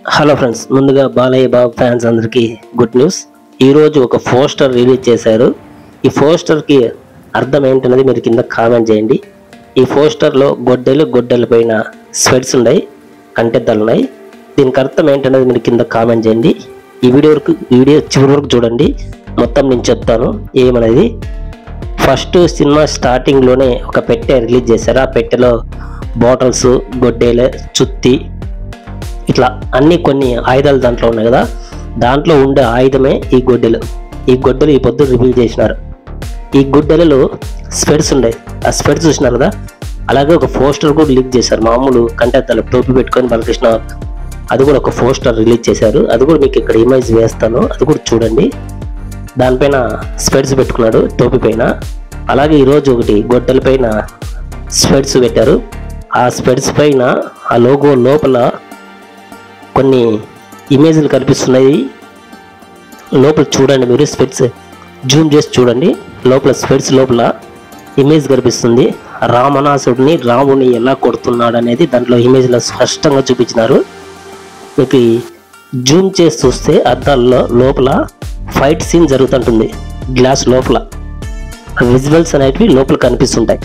hello friends ముందుగా Balayya Babu fans అందరికీ good news ఈరోజు ఒక పోస్టర్ రిలీజ్ చేశారు ఈ పోస్టర్కి అర్థం ఏంటనేది మీరు కింద కామెంట్ చేయండి ఈ పోస్టర్లో గొడ్డలు గొడ్డల పైన స్వెట్స్ ఉన్నాయి కంటెద్దాలు ఉన్నాయి దీనికి అర్థం ఏంటనేది మీరు కింద కామెంట్ చేయండి ఈ వీడియో వరకు వీడియో చివరి వరకు చూడండి మొత్తం నేను చెప్తాను ఏమనేది ఫస్ట్ సినిమా స్టార్టింగ్లోనే ఒక పెట్టె రిలీజ్ చేశారు ఆ పెట్టెలో బాటిల్స్ గొడ్డేలు చుత్తి ఇట్లా అన్ని కొన్ని ఆయుధాలు దాంట్లో ఉన్నాయి కదా దాంట్లో ఉండే ఆయుధమే ఈ గొడ్డెలు ఈ గొడ్డలు ఈ పొద్దు రివీల్ చేసినారు ఈ గుడ్డెలలో స్పెడ్స్ ఉన్నాయి ఆ స్పెడ్స్ చూసినారు కదా అలాగే ఒక పోస్టర్ కూడా లీక్ చేశారు మామూలు కంటెత్తాలు టోపీ పెట్టుకొని బాలకృష్ణ అది కూడా ఒక పోస్టర్ రిలీజ్ చేశారు అది కూడా మీకు ఇక్కడ ఇమేజ్ వేస్తాను అది కూడా చూడండి దానిపైన స్పెడ్స్ పెట్టుకున్నాడు టోపీ పైన అలాగే ఈరోజు ఒకటి గొడ్డల పైన స్పెడ్స్ పెట్టారు ఆ స్పెడ్స్ పైన ఆ లోగో లోపల కొన్ని ఇమేజ్లు కనిపిస్తున్నాయి లోపల చూడండి మీరు స్పెడ్స్ జూమ్ చేసి చూడండి లోపల స్పెడ్స్ లోపల ఇమేజ్ కనిపిస్తుంది రామనాసుడిని రాముని ఎలా కొడుతున్నాడు అనేది దాంట్లో ఇమేజ్లో స్పష్టంగా చూపించినారు మీకు ఈ జూమ్ చేసి చూస్తే అద్దాల్లో లోపల ఫైట్ సీన్ జరుగుతుంటుంది గ్లాస్ లోపల విజువల్స్ అనేటివి లోపల కనిపిస్తుంటాయి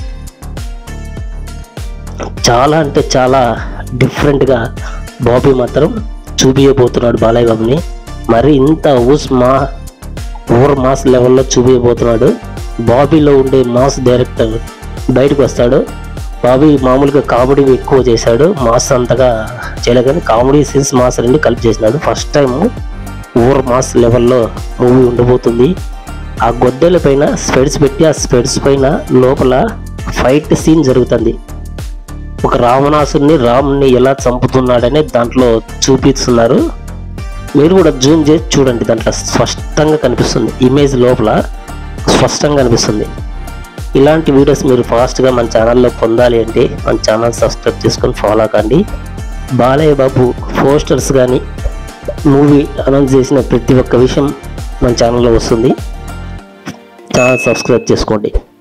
చాలా అంటే చాలా డిఫరెంట్గా బాబీ మాత్రం చూపించబోతున్నాడు బాలయ్య బాబుని మరి ఇంత ఊస్ మా ఓవర్ మాస్ లెవెల్లో చూపించబోతున్నాడు బాబీలో ఉండే మాస్ డైరెక్టర్ బయటకు వస్తాడు బాబీ మామూలుగా కామెడీ ఎక్కువ చేశాడు మాస్ అంతగా చేయలేదు కానీ కామెడీ సీన్స్ మాస్ రెండు కలిపి చేసినాడు ఫస్ట్ టైం ఓవర్ మాస్ లెవెల్లో మూవీ ఉండబోతుంది ఆ గొడ్డెల పైన స్పెడ్స్ పెట్టి ఆ స్పెడ్స్ పైన లోపల ఫైట్ సీన్ జరుగుతుంది ఒక రావణాసుని రాముని ఎలా చంపుతున్నాడనే దాంట్లో చూపిస్తున్నారు మీరు కూడా జూమ్ చేసి చూడండి దాంట్లో స్పష్టంగా కనిపిస్తుంది ఇమేజ్ లోపల స్పష్టంగా కనిపిస్తుంది ఇలాంటి వీడియోస్ మీరు ఫాస్ట్గా మన ఛానల్లో పొందాలి అంటే మన ఛానల్ సబ్స్క్రైబ్ చేసుకొని ఫాలో కండి బాలయ్య బాబు పోస్టర్స్ కానీ మూవీ అనౌన్స్ చేసిన ప్రతి ఒక్క విషయం మన ఛానల్లో వస్తుంది ఛానల్ సబ్స్క్రైబ్ చేసుకోండి